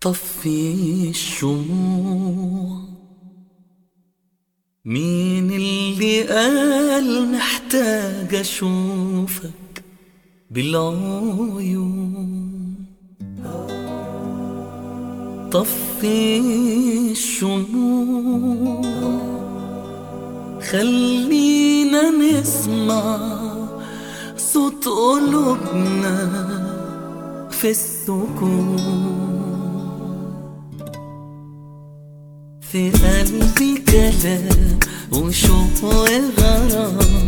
طفي الشموع مين اللي قال محتاج اشوفك بالعيون طفي الشموع خلينا نسمع صوت قلوبنا في السكون في قلبي كلام وشوق وغرام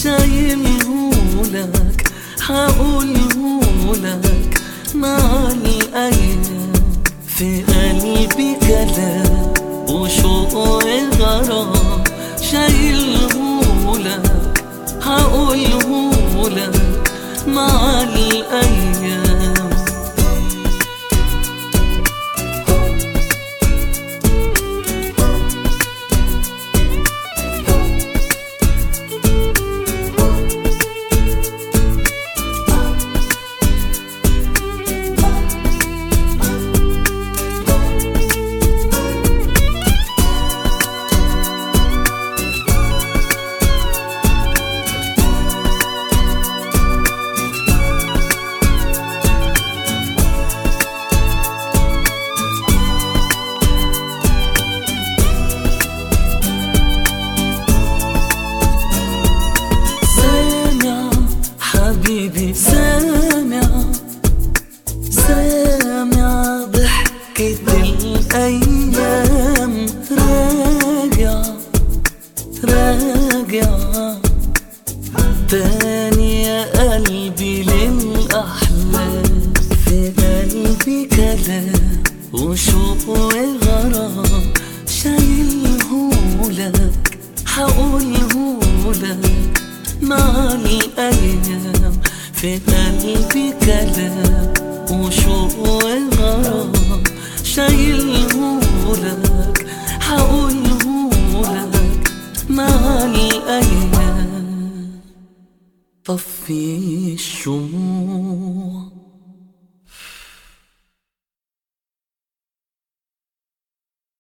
شايلهولك حقولهولك مع الأيام في قلبي كلام وشوق وغرام شايلهولك حقولهولك مع الأيام سامع حبيبي سامع سامع ضحكة الأيام راجع راجع تاني يا قلبي للأحلام في قلبي كلام وشوق وغرام شايلهولك حقولهولك مع الأيام في قلبي كلام وشوق وغرام شايلهولك حقولهولك مع الأيام طفي الشموع